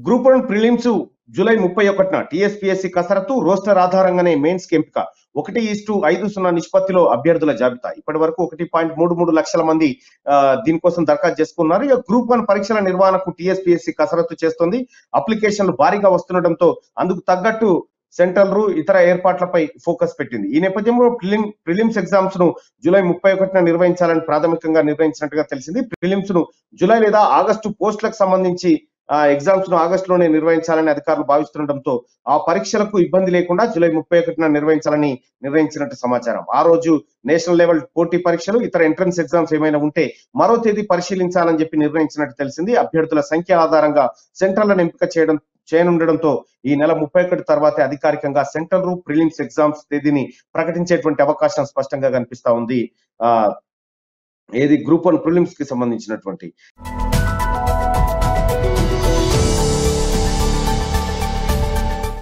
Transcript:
group one prelims July ముప్పై ఒకటిన TSPSC కసరత్తు రోస్టర్ ఆధారంగానే మెయిన్స్ కి ఎంపిక ఒకటి ఈస్టు ఐదు సున్నా నిష్పత్తిలో అభ్యర్థుల జాబితా ఇప్పటి వరకు ఒకటి పాయింట్ మూడు మూడు లక్షల మంది ఆ, దీనికోసం దరఖాస్తు చేసుకున్నారు ఇక గ్రూప్ వన్ పరీక్షల నిర్వహణకు టీఎస్పీఎస్సీ కసరత్తు చేస్తుంది అప్లికేషన్లు భారీగా వస్తుండటంతో అందుకు తగ్గట్టు సెంట్రల్ ఇతర ఏర్పాట్లపై ఫోకస్ పెట్టింది ఈ నేపథ్యంలో ప్రిలిమ్ ప్రిలిమ్స్ ఎగ్జామ్స్ ను జూలై ముప్పై ఒకటిన నిర్వహించాలని ప్రాథమికంగా నిర్ణయించినట్టుగా తెలిసింది ప్రిలిమ్స్ ను జూలై లేదా ఆగస్టు పోస్టులకు సంబంధించి ఆ ఎగ్జామ్స్ ను ఆగస్టు లోనే నిర్వహించాలని అధికారులు భావిస్తుండటంతో ఆ పరీక్షలకు ఇబ్బంది లేకుండా జూలై ముప్పై ఒకటిన నిర్వహించాలని నిర్ణయించినట్టు సమాచారం ఆ రోజు నేషనల్ లెవెల్ పోటీ పరీక్షలు ఇతర ఎంట్రన్స్ ఎగ్జామ్స్ ఏమైనా ఉంటే మరో తేదీ పరిశీలించాలని చెప్పి నిర్ణయించినట్టు తెలిసింది అభ్యర్థుల సంఖ్య ఆధారంగా సెంటర్లను ఎంపిక చేయడం చేయనుండడంతో ఈ నెల ముప్పై ఒకటి తర్వాతే అధికారికంగా సెంట్రల్ ప్రిలిమ్స్ ఎగ్జామ్స్ తేదీని ప్రకటించేటువంటి అవకాశం స్పష్టంగా కనిపిస్తా ఉంది ఆ ఏది గ్రూప్ వన్ ప్రిలిమ్స్ కి సంబంధించినటువంటి